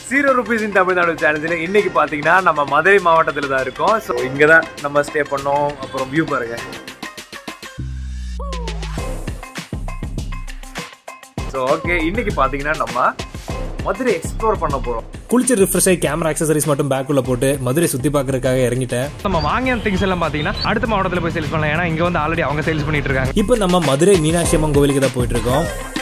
Zero rupees in Tamil Nadu சேலஞ்சில் இன்னைக்கு பார்த்தீங்கன்னா நம்ம மதுரை மாவட்டத்தில் தான் இருக்கோம் ஸோ இங்கே தான் நம்ம ஸ்டே பண்ணோம் அப்புறம் வியூ பாருங்க ஸோ ஓகே இன்னைக்கு பார்த்தீங்கன்னா நம்ம மதுரை எக்ஸ்ப்ளோர் பண்ண போகிறோம் குளிச்சு ரிஃப்ரெஷ் ஆகி கேமரா அக்சசரிஸ் மட்டும் பேக்குள்ள போட்டு மதுரை சுத்தி பார்க்கறதுக்காக இறங்கிட்டேன் நம்ம வாங்கிய திங்ஸ் எல்லாம் பார்த்தீங்கன்னா அடுத்த மாவட்டத்தில் போய் சேல்ஸ் பண்ணலாம் ஏன்னா இங்கே வந்து ஆல்ரெடி அவங்க சேல்ஸ் பண்ணிட்டு இருக்காங்க இப்போ நம்ம மதுரை மீனாட்சி அம்மன் கோவிலுக்கு தான் போயிட்டு இருக்கோம்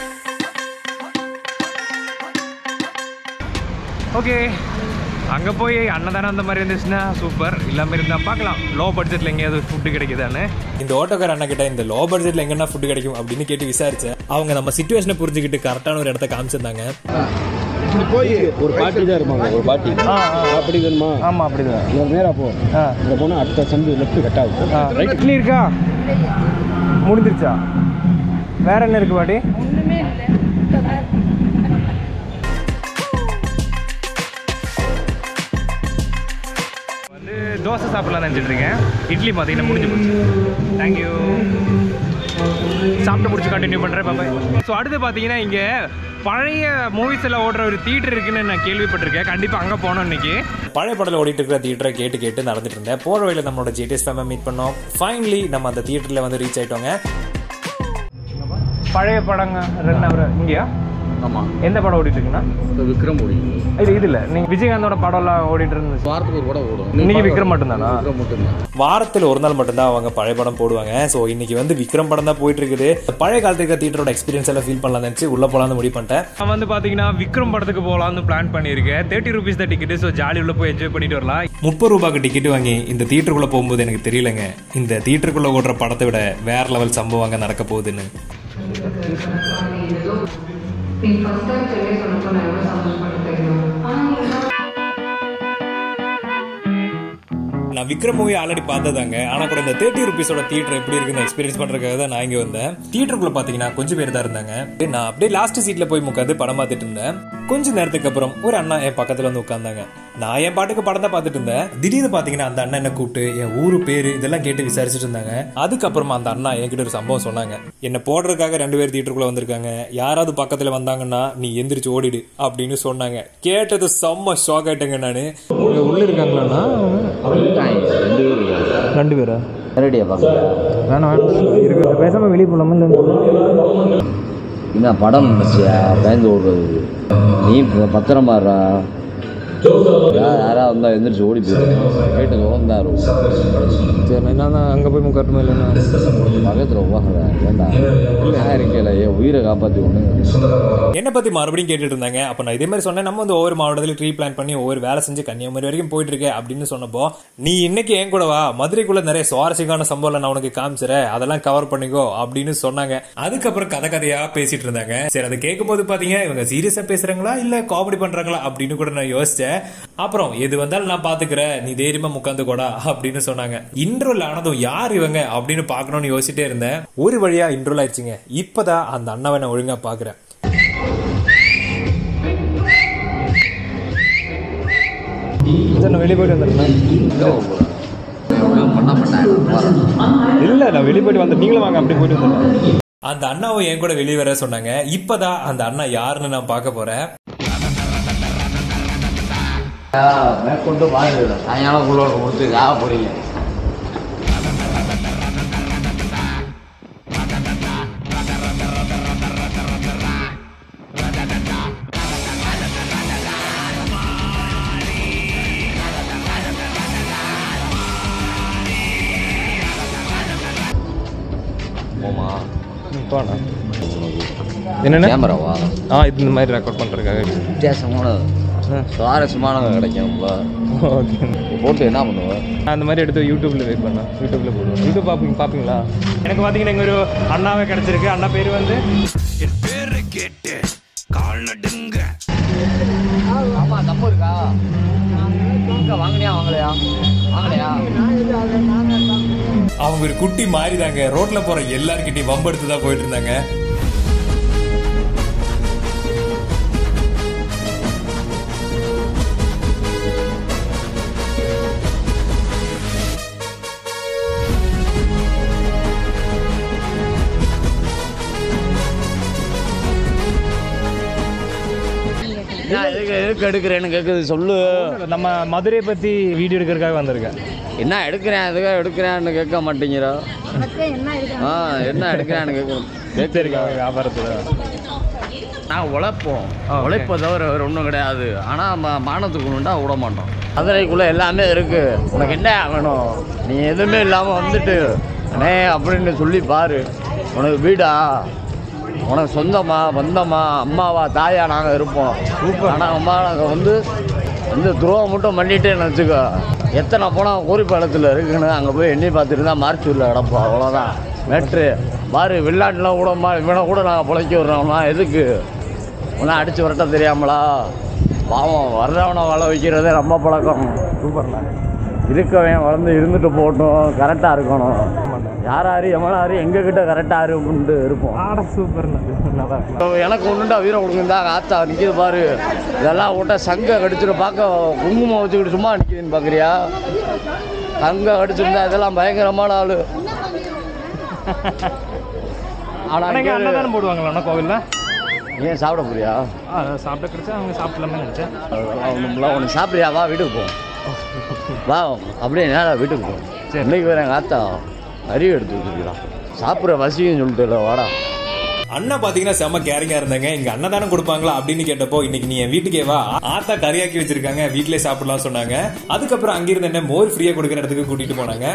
ஓகே அங்கே போய் அன்னதானம் அந்த மாதிரி இருந்துச்சுன்னா சூப்பர் இல்லாமல் இருந்தால் பார்க்கலாம் லோ பட்ஜெட்டில் எங்கேயாவது ஃபுட்டு கிடைக்குதான்னு இந்த ஓட்டோக்கார அண்ணா கிட்ட இந்த லோ பட்ஜெட்ல எங்கன்னா ஃபுட் கிடைக்கும் அப்படின்னு கேட்டு விசாரிச்சேன் அவங்க நம்ம சுச்சுவேஷனை புரிஞ்சுக்கிட்டு கரெக்டான ஒரு இடத்த காமிச்சிருந்தாங்க ஒரு பாட்டி தான் இருப்பாங்க ஒரு பாட்டி அப்படி வேணுமா ஆமாம் அப்படிதான் இங்க நேரா போ இங்க போனா அடுத்த சந்து லெஃப்ட் கட் ஆகும் இட்லி இருக்கா முடிஞ்சிருச்சா வேற என்ன இருக்கு பாட்டி வந்து தோசை சாப்பிடலாம் நினச்சிட்டு இருக்கேன் இட்லி பார்த்தீங்கன்னா முடிஞ்சு போச்சு தேங்க்யூ சாப்பிட்டு முடிச்சு கண்டினியூ பண்ணுறேன் பாபாய் ஸோ அடுத்து பார்த்தீங்கன்னா இங்கே பழைய மூவிஸ் எல்லாம் ஓடுற ஒரு தியேட்டர் இருக்குன்னு நான் கேள்விப்பட்டிருக்கேன் கண்டிப்பாக அங்கே போனோம் இன்னைக்கு பழைய படத்தில் ஓடிட்டு இருக்கிற தியேட்டரை கேட்டு கேட்டு நடந்துட்டு இருந்தேன் போற வழியில நம்மளோட ஜிடிஎஸ் ஃபேமை மீட் பண்ணோம் ஃபைனலி நம்ம அந்த தியேட்டர்ல வந்து ரீச் ஆயிட்டோங்க பழைய படங்க ரெண்டு அவர் இங்கேயா ஆமாம் எந்த படம் ஓடிட்டு இருக்குன்னா இப்போ விக்ரம் ஓடி இது இது இல்லை நீங்கள் விஜயகாந்தோட படம்லாம் ஓடிட்டு இருந்துச்சு வாரத்துக்கு ஒரு படம் ஓடும் இன்னைக்கு விக்ரம் மட்டும்தானா விக்ரம் மட்டும்தான் வாரத்தில் ஒரு நாள் மட்டும்தான் அவங்க பழைய படம் போடுவாங்க ஸோ இன்னைக்கு வந்து விக்ரம் படம் தான் போயிட்டு இருக்குது பழைய காலத்துல இருக்க தியேட்டரோட எக்ஸ்பீரியன்ஸ் எல்லாம் ஃபீல் பண்ணலாம் நினச்சி உள்ள போலாம்னு முடிவு பண்ணிட்டேன் நான் வந்து பார்த்தீங்கன்னா விக்ரம் படத்துக்கு போகலான்னு பிளான் பண்ணியிருக்கேன் தேர்ட்டி ருபீஸ் தான் டிக்கெட்டு ஸோ ஜாலி உள்ள போய் என்ஜாய் பண்ணிட்டு வரலாம் முப்பது ரூபாய்க்கு டிக்கெட் வாங்கி இந்த தியேட்டருக்குள்ள போகும்போது எனக்கு தெரியலங்க இந்த தியேட்டருக்குள்ள ஓடுற படத்தை விட வேற லெவல் சம்பவம் அங்க நடக்க போகுதுன்னு நீ ஃபர்ஸ்ட் டைம் சென்னை சொன்னப்போ நான் எவ்வளோ சந்தோஷப்பட்டு தெரியும் ஆனால் நீங்கள் நான் விக்ரம் மூவி ஆல்ரெடி பார்த்ததாங்க ஆனா கூட இந்த தேர்ட்டி ருபீஸோட தியேட்டர் எப்படி இருக்குன்னு எக்ஸ்பீரியன்ஸ் பண்றதுக்காக தான் நான் இங்க வந்தேன் தியேட்டருக்குள்ள பாத்தீங்கன்னா கொஞ்சம் பேர் தான் இருந்தாங்க நான் அப்படியே லாஸ்ட் சீட்ல போய் உட்காந்து படம் பார்த்துட்டு இருந்தேன் கொஞ்ச நேரத்துக்கு அப்புறம் ஒரு அண்ணா என் பக்கத்துல வந்து உட்கார்ந்தாங்க நான் என் பாட்டுக்கு படம் தான் பார்த்துட்டு இருந்தேன் திடீர்னு பாத்தீங்கன்னா அந்த அண்ணன் என்ன கூப்பிட்டு என் ஊரு பேரு இதெல்லாம் கேட்டு விசாரிச்சுட்டு இருந்தாங்க அதுக்கப்புறமா அந்த அண்ணா என்கிட்ட ஒரு சம்பவம் சொன்னாங்க என்ன போடுறதுக்காக ரெண்டு பேர் தியேட்டருக்குள்ள வந்திருக்காங்க யாராவது பக்கத்துல வந்தாங்கன்னா நீ எந்திரிச்சு ஓடிடு அப்படின்னு சொன்னாங்க கேட்டது செம்ம ஷாக் ஆயிட்டேங்க நானு உள்ள இருக்காங்களாண்ணா ரெண்டு பேர் இருக்காங்க ரெண்டு பேரா நேரடியாக பார்க்கலாம் வேணாம் வேணாம் இருக்கு பேசாமல் வெளியே போகலாமா இல்லை என்ன படம் நினச்சியா பயந்து ஓடுறது நீ இப்ப பத்திரமா இருடா. யா- யாரா வந்தா எந்திரிச்சு ஓடி போயிரு கேட்டு திறந்தா இருக்கும் சரி நான் அங்கே போய் முக்காட்டுமா இல்லைண்ணா பக்கத்தில் உட்கார வேண்டாம் நான் இருக்கல என் உயிரை காப்பாற்றி ஒன்று என்ன பத்தி மறுபடியும் கேட்டுட்டு இருந்தாங்க அப்ப நான் இதே மாதிரி சொன்னேன் நம்ம வந்து ஒவ்வொரு மாவட்டத்துல ட்ரீ பிளான் பண்ணி ஒவ்வொரு வேலை செஞ்சு கன்னியாகுமரி வரைக்கும் போயிட்டு இருக்கேன் அப்படின்னு சொன்னப்போ நீ இன்னைக்கு என் கூட வா மதுரைக்குள்ள நிறைய சுவாரஸ்யமான சம்பவம் நான் உனக்கு காமிச்சிறேன் அதெல்லாம் கவர் பண்ணிக்கோ அப்படின்னு சொன்னாங்க அதுக்கப்புறம் கதை கதையா பேசிட்டு இருந்தாங்க சரி அதை கேட்கும் போது பாத்தீங்க இவங்க சீரியஸா பேசுறாங்களா இல்ல காமெடி பண்றாங்களா அப்படின்னு கூட நான் யோசிச்சேன் அப்புறம் எது வந்தாலும் நான் பாத்துக்கிறேன் நீ தைரியமா உட்காந்து கூடா அப்படின்னு சொன்னாங்க இன்ட்ரோல் ஆனதும் யார் இவங்க அப்படின்னு பாக்கணும்னு யோசிச்சிட்டே இருந்தேன் ஒரு வழியா இன்ட்ரோல் ஆயிடுச்சுங்க இப்பதான் அந்த அண்ணாவை நான் ஒழுங்கா பாக்குறேன் சார் நான் வெளியே போயிட்டு வந்துடுறேன் பண்ண மாட்டாங்க இல்லை நான் வெளியே போயிட்டு வந்து நீங்களும் வாங்க அப்படி போயிட்டு வந்துடுறேன் அந்த அண்ணாவும் என் கூட வெளியே வர சொன்னாங்க இப்பதான் அந்த அண்ணா யாருன்னு நான் பார்க்க போறேன் மேற்கொண்டு வாங்க சாயங்காலம் உள்ள கொடுத்து ஆக போறீங்க போமா போண்ணா என்னென்ன கேமராவா ஆ இது இந்த மாதிரி ரெக்கார்ட் பண்ணுறதுக்காக வித்தியாசமான சுவாரஸ்யமான கிடைக்கும் ஓகே போட்டு என்ன பண்ணுவேன் நான் அந்த மாதிரி எடுத்து யூடியூப்ல வெயிட் பண்ணேன் யூடியூப்ல போடுவேன் யூடியூப் பார்ப்பீங்க பார்ப்பீங்களா எனக்கு பார்த்தீங்கன்னா இங்கே ஒரு அண்ணாவே கிடச்சிருக்கு அண்ணா பேர் வந்து ஆமா தப்பு இருக்கா வாங்கலையா வாங்கலையா வாங்கலையா அவங்க ஒரு குட்டி மாறிதாங்க ரோட்ல போற எல்லார்கிட்டயும் வம்பெடுத்து தான் போயிட்டு இருந்தாங்க எதுக்கு எடுக்கிறேன்னு கேட்குது சொல்லு நம்ம மதுரையை பற்றி வீடியோ எடுக்கிறதுக்காக வந்திருக்கேன் என்ன எடுக்கிறேன் எதுக்காக எடுக்கிறேன்னு கேட்க மாட்டேங்கிறா ஆ என்ன எடுக்கிறேன்னு கேட்க சரிக்கா வியாபாரத்தில் நான் உழைப்போம் உழைப்பை தவிர வேறு ஒன்றும் கிடையாது ஆனால் மா மானத்துக்கு உண்டா விட மாட்டோம் மதுரைக்குள்ளே எல்லாமே இருக்கு உனக்கு என்ன வேணும் நீ எதுவுமே இல்லாமல் வந்துட்டு அண்ணே அப்படின்னு சொல்லி பாரு உனக்கு வீடா உனக்கு சொந்தமா பந்தமா அம்மாவா தாயா நாங்கள் இருப்போம் ஆனால் அம்மா நாங்கள் வந்து வந்து துரோகம் மட்டும் பண்ணிட்டேன்னு வச்சுக்கோ எத்தனை போனால் கோரிப்பாளத்தில் இருக்குன்னு அங்கே போய் எண்ணி பார்த்துட்டு தான் மார்ச்சூரில் கிடப்போம் அவ்வளோதான் மேட்ரு பாரு வெளிநாட்டுலாம் கூடமா இவனை கூட நாங்கள் பிழைக்க விட்றோம்னா எதுக்கு உன்னை அடித்து விரட்ட தெரியாமலா பாவம் வர்றவனை வாழ வைக்கிறதே நம்ம பழக்கம் சூப்பர்ண்ணா இருக்கவன் வளர்ந்து இருந்துட்டு போகட்டும் கரெக்டாக இருக்கணும் யாராரு எவனாரு எங்ககிட்ட கரெக்டாக இருக்குன்ட்டு இருப்போம் ஆட சூப்பர் நல்லா இப்போ எனக்கு ஒன்றுண்டா வீரம் கொடுங்க ஆத்தா நிற்கிது பாரு இதெல்லாம் விட்டா சங்க கடிச்சிட்டு பார்க்க குங்குமம் வச்சுக்கிட்டு சும்மா நிற்கிதுன்னு பார்க்குறியா சங்க கடிச்சிருந்தா இதெல்லாம் பயங்கரமான ஆள் ஆனால் இங்கே ஆனால் அன்னதானம் போடுவாங்களாண்ணா கோவிலில் ஏன் சாப்பிட போறியா ஆ சாப்பிட்ட கிடைச்சா அவங்க சாப்பிடலாமே நினச்சேன் அதெல்லாம் ஒன்றும்ல உனக்கு சாப்பிட்றியா வா வீட்டுக்கு போ வா அப்படியே நேராக வீட்டுக்கு போ சரி. இன்னைக்கு வேற எங்கள் ஆத்தா அறிவு எடுத்து வச்சுருக்கிறான் சாப்பிட்ற வசின்னு சொல்லிட்டு இல்லை வாடா அண்ணா பாத்தீங்கன்னா செம்ம கேரிங்கா இருந்தாங்க இங்க அன்னதானம் கொடுப்பாங்களா அப்படின்னு கேட்டப்போ இன்னைக்கு நீ என் வீட்டுக்கே வா ஆத்தா கறியாக்கி வச்சிருக்காங்க வீட்லயே சாப்பிடலாம் சொன்னாங்க அதுக்கப்புறம் அங்கிருந்து என்ன மோர் ஃப்ரீயா கொடுக்குற இடத்துக்கு கூட்டிட்டு போனாங்க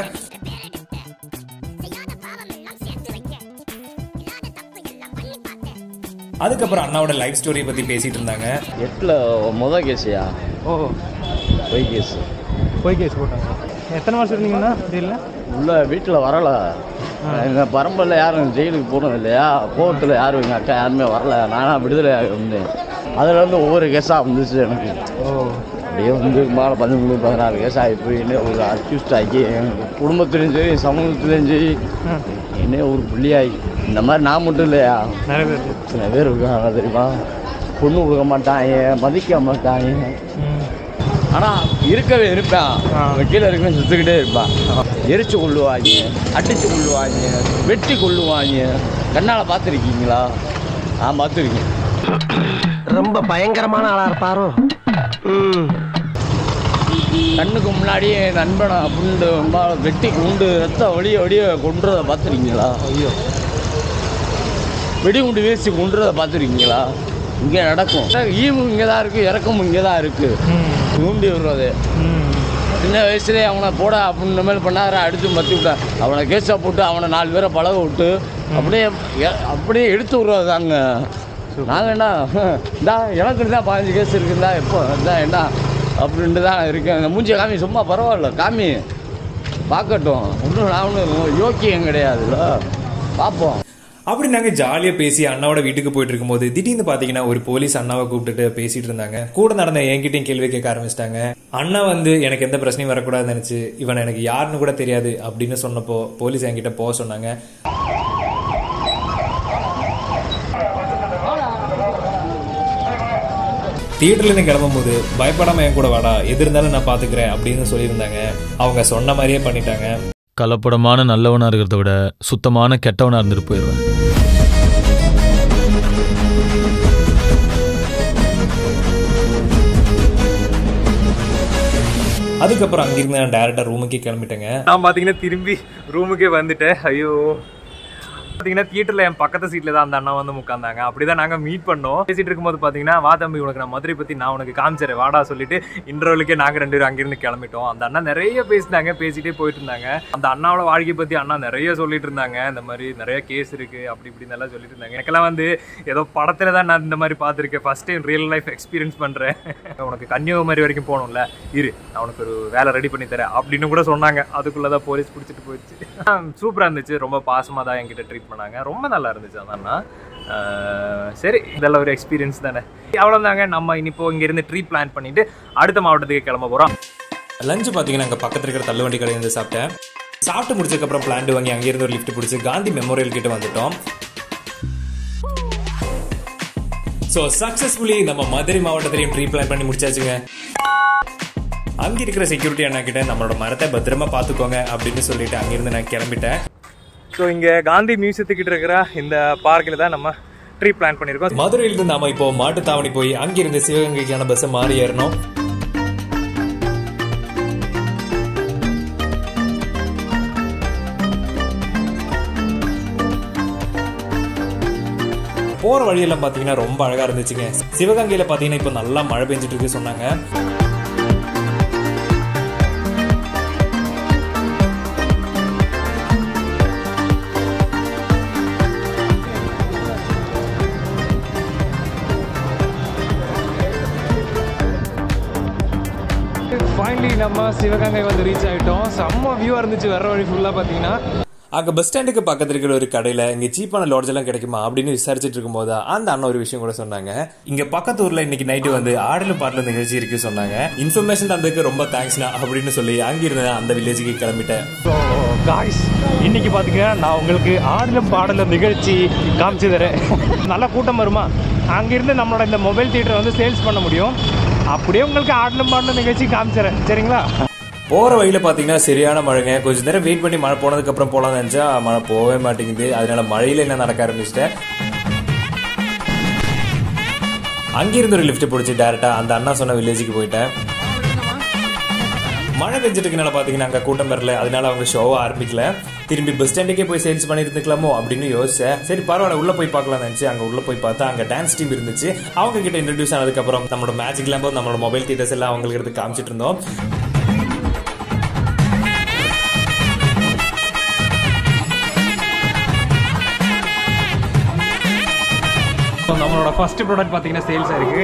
அதுக்கப்புறம் அண்ணாவோட லைஃப் ஸ்டோரியை பத்தி பேசிட்டு இருந்தாங்க எட்டில் முத கேஸியா ஓ பொய் கேஸ் போய் கேஸ் போட்டாங்க எத்தனை வருஷம் இருந்தீங்கன்னா தெரியல உள்ள வீட்டில் வரல எங்கள் பரம்பரில் யாரும் ஜெயிலுக்கு போனது இல்லையா கோர்ட்டில் யாரும் எங்கள் அக்கா யாருமே வரல நானாக விடுதலை இருந்தேன் அதுலேருந்து ஒவ்வொரு கேஸாக வந்துச்சு எனக்கு ஓ அப்படியே வந்து மேலே பதிமூணு பதினாறு கேஸ் ஆகி போய் என்ன ஒரு அக்யூஸ்ட் ஆகி எங்க குடும்பத்துலேயும் சரி சமூகத்துலேயும் சரி என்ன ஒரு புள்ளியாகி இந்த மாதிரி நான் மட்டும் இல்லையா நிறைய பேர் சில பேர் இருக்காங்க தெரியுமா பொண்ணு கொடுக்க மாட்டாங்க மதிக்க மாட்டாங்க ம் ஆனால் இருக்கவே இருப்பேன் ஆ. அவன் கீழே இருக்கவே சுற்றிக்கிட்டே இருப்பான் எரிச்சு கொள்ளுவாங்க அடிச்சு கொள்ளுவாங்க வெட்டி கொள்ளுவாங்க கண்ணால் பார்த்துருக்கீங்களா நான் பார்த்துருக்கேன் ரொம்ப பயங்கரமான ஆளா இருப்பாரோ ம் கண்ணுக்கு முன்னாடியே என் நண்பனை புண்டு மா- வெட்டி குண்டு ரத்தம் வழிய வழிய கொண்டுறதை பார்த்துருக்கீங்களா ஐயோ வெடிகுண்டு வீசி கொண்டுறதை பார்த்துருக்கீங்களா இங்கே நடக்கும் ஈவும் இங்கே தான் இருக்குது இறக்கமும் இங்கே தான் இருக்குது தூண்டி விடுறது ம் சின்ன வயசுலேயே அவனை போட அப்படின்ற மாதிரி பண்ணார அடித்து மத்தி விட்டேன் அவனை கேஸை போட்டு அவனை நாலு பேரை பழக விட்டு அப்படியே எ- அப்படியே எடுத்து விட்றதாங்க நாங்கள் என்ன இந்தா எனக்கு தான் பதினஞ்சு கேஸ் இருக்குதா எப்போ இந்தா என்ன அப்படின்ட்டு தான் இருக்கேன் இந்த மூஞ்சி காமி சும்மா பரவாயில்ல காமி பார்க்கட்டும் ஒன்றும் நான் ஒன்றும் யோக்கியம் கிடையாதுல்ல பார்ப்போம் அப்படி நாங்க ஜாலியா பேசி அண்ணாவோட வீட்டுக்கு போயிட்டு இருக்கும்போது திடீர்னு பாத்தீங்கன்னா ஒரு போலீஸ் அண்ணாவை கூப்பிட்டுட்டு பேசிட்டு இருந்தாங்க கூட நடந்த என்கிட்டயும் கேள்வி கேட்க ஆரம்பிச்சிட்டாங்க அண்ணா வந்து எனக்கு எந்த பிரச்சனையும் வரக்கூடாதுன்னு நினைச்சு இவன் எனக்கு யாருன்னு கூட தெரியாது அப்படின்னு சொன்னப்போ போலீஸ் என்கிட்ட போக சொன்னாங்க தியேட்டர்ல இருந்து கிளம்பும் போது பயப்படாம என் கூட வாடா எது இருந்தாலும் நான் பாத்துக்கிறேன் அப்படின்னு சொல்லியிருந்தாங்க அவங்க சொன்ன மாதிரியே பண்ணிட்டாங்க கலப்படமான நல்லவனா இருக்கிறத விட சுத்தமான கெட்டவனா இருந்துட்டு போயிடுவேன் அதுக்கப்புறம் அங்கிருந்து நான் டேரக்டா ரூமுக்கே கிளம்பிட்டேங்க நான் பார்த்தீங்கன்னா திரும்பி ரூமுக்கே வந்துட்டேன் ஐயோ பார்த்தீங்கன்னா தியேட்டரில் என் பக்கத்து சீட்டில் தான் அந்த அண்ணா வந்து உட்காந்தாங்க அப்படி தான் நாங்கள் மீட் பண்ணோம் பேசிட்டு இருக்கும்போது பார்த்தீங்கன்னா வா தம்பி உனக்கு நான் மதுரை பற்றி நான் உனக்கு காமிச்சிறேன் வாடா சொல்லிட்டு இன்டர்வலுக்கே நாங்கள் ரெண்டு பேரும் அங்கேருந்து கிளம்பிட்டோம் அந்த அண்ணா நிறைய பேசினாங்க பேசிட்டே போயிட்டு இருந்தாங்க அந்த அண்ணாவோட வாழ்க்கையை பற்றி அண்ணா நிறைய சொல்லிட்டு இருந்தாங்க இந்த மாதிரி நிறைய கேஸ் இருக்குது அப்படி இப்படின்னு எல்லாம் சொல்லிட்டு இருந்தாங்க எனக்கெல்லாம் வந்து ஏதோ படத்தில் தான் நான் இந்த மாதிரி பார்த்துருக்கேன் first time real life experience பண்ணுறேன் உனக்கு கன்னியாகுமரி வரைக்கும் போகணும்ல இரு நான் உனக்கு ஒரு வேலை ரெடி பண்ணி தரேன் அப்படின்னு கூட சொன்னாங்க அதுக்குள்ளே தான் போலீஸ் பிடிச்சிட்டு போயிடுச்சு சூப்பராக இருந்துச்சு ரொம்ப பாசமாக தான் என்கிட்ட ட்ரீட் பண்ணாங்க ரொம்ப நல்லா இருந்துச்சு அதான்னா சரி இதெல்லாம் ஒரு எக்ஸ்பீரியன்ஸ் தானே அவ்வளோதாங்க நம்ம இனிப்போ இங்கேருந்து ட்ரீ பிளான் பண்ணிட்டு அடுத்த மாவட்டத்துக்கு கிளம்ப போகிறோம் லஞ்ச் பார்த்தீங்கன்னா அங்கே பக்கத்தில் இருக்கிற தள்ளுவண்டி கடையில இருந்து சாப்பிட்டேன் சாப்பிட்டு முடிச்சதுக்கப்புறம் பிளான்ட் வாங்கி அங்கேருந்து ஒரு லிஃப்ட் பிடிச்சி காந்தி மெமோரியல் கிட்ட வந்துட்டோம் ஸோ சக்ஸஸ்ஃபுல்லி நம்ம மதுரை மாவட்டத்திலையும் ட்ரீ பிளான் பண்ணி முடிச்சாச்சுங்க அங்க இருக்கிற செக்யூரிட்டி அண்ணா கிட்ட நம்மளோட மரத்தை பத்திரமா பார்த்துக்கோங்க அப்படின்னு சொல்லிட்டு அங்கிருந்து நான் கிளம்பிட்டேன் ஸோ இங்கே காந்தி மியூசியத்துக்கிட்ட இருக்கிற இந்த பார்க்கில் தான் நம்ம ட்ரிப் பிளான் பண்ணியிருக்கோம் மதுரையிலிருந்து நாம இப்போ மாட்டுத்தாவணி போய் அங்கிருந்து சிவகங்கைக்கான பஸ்ஸை மாறி ஏறணும் போற வழியெல்லாம் பாத்தீங்கன்னா ரொம்ப அழகா இருந்துச்சுங்க சிவகங்கையில பாத்தீங்கன்னா இப்போ நல்லா மழை பெஞ்சிட்டு இருக்கு சொன்னாங்க ஃபைனலி நம்ம சிவகங்கை வந்து ரீச் ஆயிட்டோம் செம்ம வியூவா இருந்துச்சு வர வழி ஃபுல்லா பாத்தீங்கன்னா அங்க பஸ் ஸ்டாண்டுக்கு பக்கத்துல இருக்கிற ஒரு கடையில இங்க சீப்பான லாட்ஜ் எல்லாம் கிடைக்குமா அப்படின்னு விசாரிச்சுட்டு இருக்கும்போது அந்த அண்ணன் ஒரு விஷயம் கூட சொன்னாங்க இங்க பக்கத்து ஊர்ல இன்னைக்கு நைட்டு வந்து ஆடலும் பாடலும் நிகழ்ச்சி இருக்கு சொன்னாங்க இன்ஃபர்மேஷன் தந்ததுக்கு ரொம்ப தேங்க்ஸ்ண்ணா அப்படின்னு சொல்லி அங்கிருந்த அந்த வில்லேஜுக்கு கிளம்பிட்டேன் ஸோ காய்ஸ் இன்னைக்கு பார்த்தீங்கன்னா நான் உங்களுக்கு ஆடலும் பாடலும் நிகழ்ச்சி காமிச்சு தரேன் நல்ல கூட்டம் வருமா அங்கிருந்து நம்மளோட இந்த மொபைல் தியேட்டரை வந்து சேல்ஸ் பண்ண முடியும் அப்படியே உங்களுக்கு ஆடலும் பாடலும் நிகழ்ச்சி காமிச்சிடறேன் சரிங்களா போற வழியில பாத்தீங்கன்னா சரியான மழைங்க கொஞ்ச நேரம் வெயிட் பண்ணி மழை போனதுக்கு அப்புறம் போலாம் நினைச்சா மழை போகவே மாட்டேங்குது அதனால மழையில என்ன நடக்க ஆரம்பிச்சிட்டேன் அங்கிருந்து ஒரு லிஃப்ட் பிடிச்சி டேரக்டா அந்த அண்ணா சொன்ன வில்லேஜுக்கு போயிட்டேன் மழை பெஞ்சிட்டு இருக்கனால பாத்தீங்கன்னா அங்க கூட்டம் வரல அதனால அவங்க ஷோவை ஆரம்பிக்கல திரும்பி பஸ் ஸ்டாண்டுக்கே போய் சேல்ஸ் பண்ணிருந்துக்கலாமோ அப்படின்னு யோசிச்சேன் சரி பரவாயில்ல உள்ள போய் பார்க்கலாம் நினைச்சு அங்க உள்ள போய் பார்த்தா அங்க டான்ஸ் டீம் இருந்துச்சு அவங்க கிட்ட இன்ட்ரடியூஸ் ஆனதுக்கு அப்புறம் நம்மளோட மேஜிக் லேம்போ நம்மளோட மொபைல் தியேட்டர்ஸ் எல்லாம் அவங்களுக்கு எடுத்து காமிச்சிட்டு இருந்தோம் ஸோ நம்மளோட ஃபர்ஸ்ட் ப்ராடக்ட் பார்த்தீங்கன்னா சேல்ஸ் ஆயிருக்கு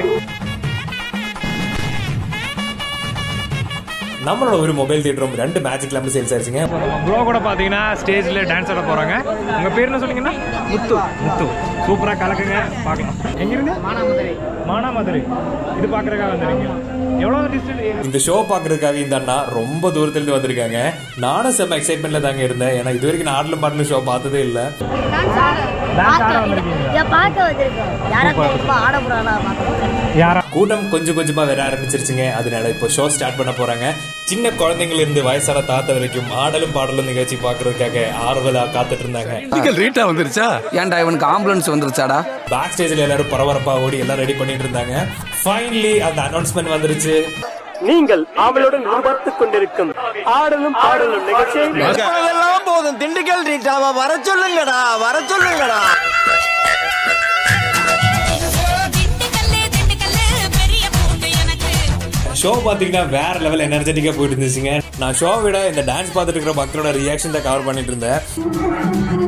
நம்மளோட ஒரு மொபைல் தியேட்டரும் ரெண்டு மேஜிக் லேம்பு சேல்ஸ் ஆயிடுச்சுங்க இப்போ நம்ம ப்ரோ கூட பார்த்தீங்கன்னா ஸ்டேஜில் டான்ஸ் ஆட போகிறாங்க உங்கள் பேர் என்ன சொன்னீங்கன்னா முத்து முத்து சூப்பராக கலக்குங்க பார்க்கலாம் எங்கிருந்து மானாமதுரை மானாமதுரை இது பார்க்குறதுக்காக வந்துருங்க எவ்வளோ டிஸ்டன்ஸ் இந்த ஷோ பாக்குறதுக்காக இந்த அண்ணா ரொம்ப தூரத்துல இருந்து வந்திருக்காங்க நானும் செம்ம எக்ஸைட்மெண்ட்ல தாங்க இருந்தேன் ஏன்னா இது வரைக்கும் நான் ஆடலும் பாடலும் ஷோ பார்த்ததே இல்ல டான்ஸ் ஆட வந்திருக்கீங்க இதை பார்க்க வந்திருக்கோம் யாராவது இப்போ ஆட போறானா பார்க்க யாரா கூட்டம் கொஞ்சம் கொஞ்சமா வர ஆரம்பிச்சிருச்சுங்க அதனால இப்போ ஷோ ஸ்டார்ட் பண்ண போறாங்க சின்ன குழந்தைங்கள இருந்து வயசான தாத்தா வரைக்கும் ஆடலும் பாடலும் நிகழ்ச்சி பாக்குறதுக்காக ஆர்வலா காத்துட்டு இருந்தாங்க ரீட்டா வந்துருச்சா ஏன்டா இவனுக்கு ஆம்புலன்ஸ் வந்துருச்சாடா பேக் ஸ்டேஜ்ல எல்லாரும் பரபரப்பா ஓடி எல்லாம் ரெடி பண்ணிட்டு இருந்தாங்க ஃபைனலி அந்த அனௌன்ஸ்மெண்ட் வந்துருச்சு நீங்கள் அவளுடன் பார்த்துக் கொண்டிருக்கும் ஆடலும் பாடலும் நிகழ்ச்சி எல்லாம் போதும் திண்டுக்கல் ரீட்டாவா வர சொல்லுங்கடா வர சொல்லுங்கடா ஷோ பாத்தீங்கன்னா வேற லெவல் எனர்ஜெட்டிக்கா போயிட்டு இருந்துச்சுங்க நான் ஷோ விட இந்த டான்ஸ் பார்த்துட்டு இருக்கிற மக்களோட ரியாக்ஷன் தான் கவர் பண்ணிட்டு இருந்தேன்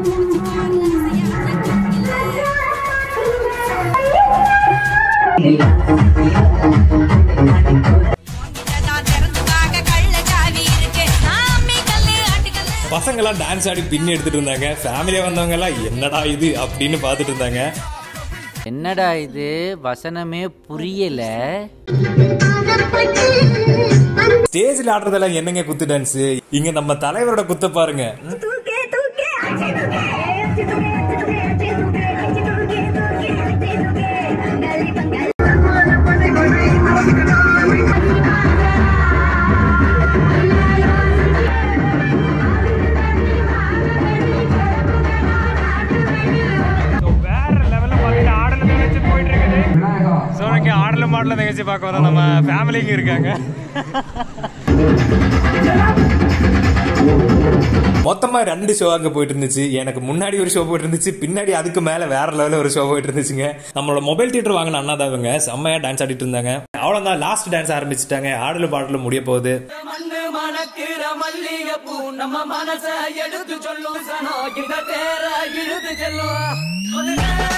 பசங்கெல்லாம் டான்ஸ் ஆடி பின்னி எடுத்துட்டு இருந்தாங்க ஃபேமிலியா வந்தவங்க எல்லாம் என்னடா இது அப்படின்னு பார்த்துட்டு இருந்தாங்க என்னடா இது வசனமே புரியல ஸ்டேஜ்ல ஆடுறதெல்லாம் என்னங்க குத்து டான்ஸ் இங்க நம்ம தலைவரோட குத்த பாருங்க வேற லெவலில் பார்த்தீங்கன்னா ஆடலும் நிகழ்ச்சி போயிட்டு இருக்குது ஸோ இங்கே ஆடலும் பாடலும் நிகழ்ச்சி பார்க்க வர நம்ம ஃபேமிலிக்கு இருக்காங்க மொத்தமா ரெண்டு ஷோ அங்க போயிட்டு இருந்துச்சு எனக்கு முன்னாடி ஒரு ஷோ போயிட்டு இருந்துச்சு பின்னாடி அதுக்கு மேல வேற லெவல்ல ஒரு ஷோ போயிட்டு இருந்துச்சுங்க நம்மளோட மொபைல் தியேட்டர் வாங்கின அண்ணா தான் இவங்க செம்மையா டான்ஸ் ஆடிட்டு இருந்தாங்க அவ்வளவுதான் லாஸ்ட் டான்ஸ் ஆரம்பிச்சிட்டாங்க ஆடலும் பாடலும் முடிய போகுது மண்ணு மணக்கிற மல்லிகைப்பூ நம்ம மனச எடுத்து சொல்லும் சனம் இந்த தேர இழுத்து செல்லும்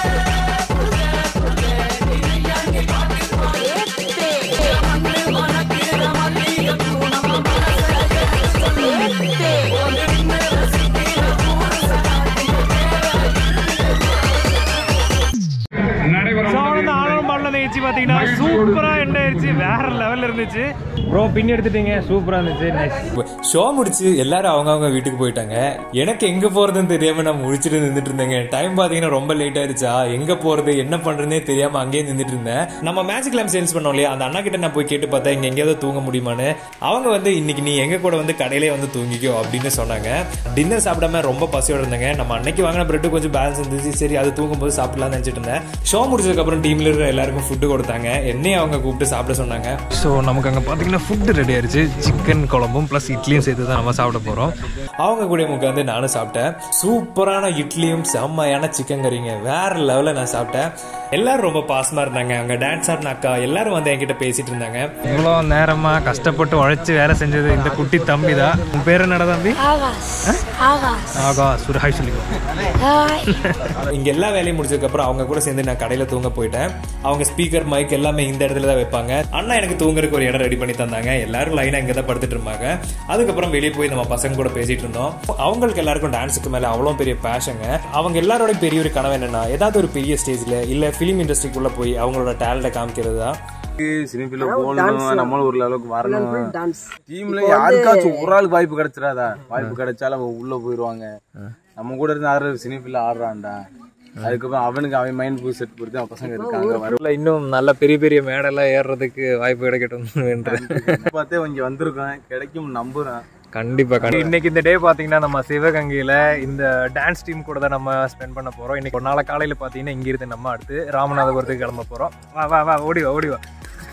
ஸோ இந்த ஆடலும் பாடலும் நிகழ்ச்சி பார்த்தீங்கன்னா சூப்பராக எண்ட் ஆயிடுச்சு வேற வேற லெவல்ல இருந்துச்சு ப்ரோ பின் எடுத்துட்டீங்க சூப்பரா இருந்துச்சு நைஸ் ஷோ முடிச்சு எல்லாரும் அவங்க அவங்க வீட்டுக்கு போயிட்டாங்க எனக்கு எங்க போறதுன்னு தெரியாம நான் முழிச்சிட்டு நின்றுட்டு இருந்தேங்க டைம் பாத்தீங்கன்னா ரொம்ப லேட் ஆயிருச்சா எங்க போறது என்ன பண்றதுனே தெரியாம அங்கேயே நின்றுட்டு இருந்தேன் நம்ம மேஜிக் லேம்ப் சேல்ஸ் பண்ணோம் இல்லையா அந்த அண்ணா கிட்ட நான் போய் கேட்டு பார்த்தேன் இங்க எங்கேயாவது தூங்க முடியுமான்னு அவங்க வந்து இன்னைக்கு நீ எங்க கூட வந்து கடையிலே வந்து தூங்கிக்கோ அப்படின்னு சொன்னாங்க டின்னர் சாப்பிடாம ரொம்ப பசியோட இருந்தாங்க நம்ம அன்னைக்கு வாங்கின பிரெட் கொஞ்சம் பேலன்ஸ் இருந்துச்சு சரி அது தூங்கும்போது சாப்பிடலாம்னு நினைச்சிட்டு இருந்தேன் ஷோ முடிச்சதுக்கு அப்புறம் டீம்ல இருக்கிற எல்லாருக்கும் ஃபுட்டு கொடுத்தாங்க என்னையும் அவங்க கூப்பிட்டு சாப்பிட சொன்னாங்க ஸோ நமக்கு அங்கே பார்த்தீங்கன்னா ஃபுட்டு ரெடி ஆயிருச்சு சிக்கன் குழம்பும் ப்ளஸ் இட்லியும் சேர்த்து தான் நம்ம சாப்பிட போகிறோம் அவங்க கூட உட்காந்து நானும் சாப்பிட்டேன் சூப்பரான இட்லியும் செம்மையான சிக்கன் கறிங்க வேற லெவலில் நான் சாப்பிட்டேன் எல்லாரும் ரொம்ப பாசமா இருந்தாங்க அவங்க டான்ஸ் ஆடின அக்கா எல்லாரும் வந்து என்கிட்ட பேசிட்டு இருந்தாங்க இவ்வளோ நேரமாக கஷ்டப்பட்டு உழைச்சி வேலை செஞ்சது இந்த குட்டி தம்பி தான் உன் பேர் என்னடா தம்பி ஆகா சுர ஹாய் சொல்லிக்கோ இங்க எல்லா வேலையும் முடிச்சதுக்கு அப்புறம் அவங்க கூட சேர்ந்து நான் கடையில தூங்க போயிட்டேன் அவங்க ஸ்பீக்கர் மைக் எல்லாமே இந்த இடத்துல தான் வைப்பாங்க அண்ணா எனக்கு தூங்குறதுக்கு ஒரு இடம் ரெடி பண்ணி தந்தாங்க எல்லாரும் லைனா இங்க தான் படுத்துட்டு இருந்தாங்க அதுக்கப்புறம் வெளியே போய் நம்ம பசங்க கூட பேசிட்டு இருந்தோம் அவங்களுக்கு எல்லாருக்கும் டான்ஸுக்கு மேல அவ்வளோ பெரிய பேஷங்க அவங்க எல்லாரோட பெரிய ஒரு கனவு என்னன்னா ஏதாவது ஒரு பெரிய ஸ்டேஜ்ல இல்ல பிலிம் இண்டஸ்ட்ரிக்குள்ள போய் அவங்களோட டேலண்ட காமிக்கிறது தான் சினிஃபில போகணும் நம்மளும் ஒரு லெவலுக்கு வரணும் டீம்ல யாருக்காச்சும் ஒரு ஆளுக்கு வாய்ப்பு கிடைச்சிடாதா வாய்ப்பு கிடைச்சாலும் அவங்க உள்ள போயிருவாங்க நம்ம கூட இருந்து ஆடுற சினிஃபில ஆடுறான்டா அதுக்கப்புறம் அவனுக்கு அவன் மைண்ட் பூ செட் பொறுத்து அவன் பசங்க இருக்காங்க வரும் இல்லை இன்னும் நல்ல பெரிய பெரிய மேடெல்லாம் ஏறுறதுக்கு வாய்ப்பு கிடைக்கட்டும் என்று பார்த்தே இங்க வந்திருக்கேன் கிடைக்கும் நம்புறேன் கண்டிப்பா கண்டிப்பா இன்னைக்கு இந்த டே பாத்தீங்கன்னா நம்ம சிவகங்கையில இந்த டான்ஸ் டீம் கூட தான் நம்ம ஸ்பெண்ட் பண்ண போறோம் இன்னைக்கு ஒரு நாளை காலையில பாத்தீங்கன்னா இங்க இருந்து நம்ம அடுத்து ராமநாதபுரத்துக்கு கிளம்ப போறோம் வா வா வா ஓடி வா ஓடி வா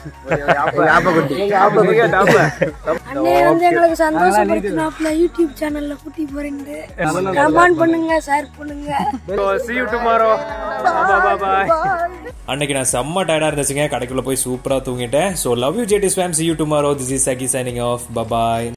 அண்ணே வந்து எங்களுக்கு சந்தோஷப்படுத்தினாப்ல யூடியூப் சேனல்ல கூட்டி போறீங்க கமெண்ட் பண்ணுங்க ஷேர் பண்ணுங்க see you tomorrow bye bye அன்னைக்கு நான் செம்ம டயர்டா இருந்துச்சுங்க கடைக்குள்ள போய் சூப்பரா தூங்கிட்டேன் ஸோ லவ் யூ ஜேடி ஸ்வாம் see you tomorrow this is Sakhi signing off bye bye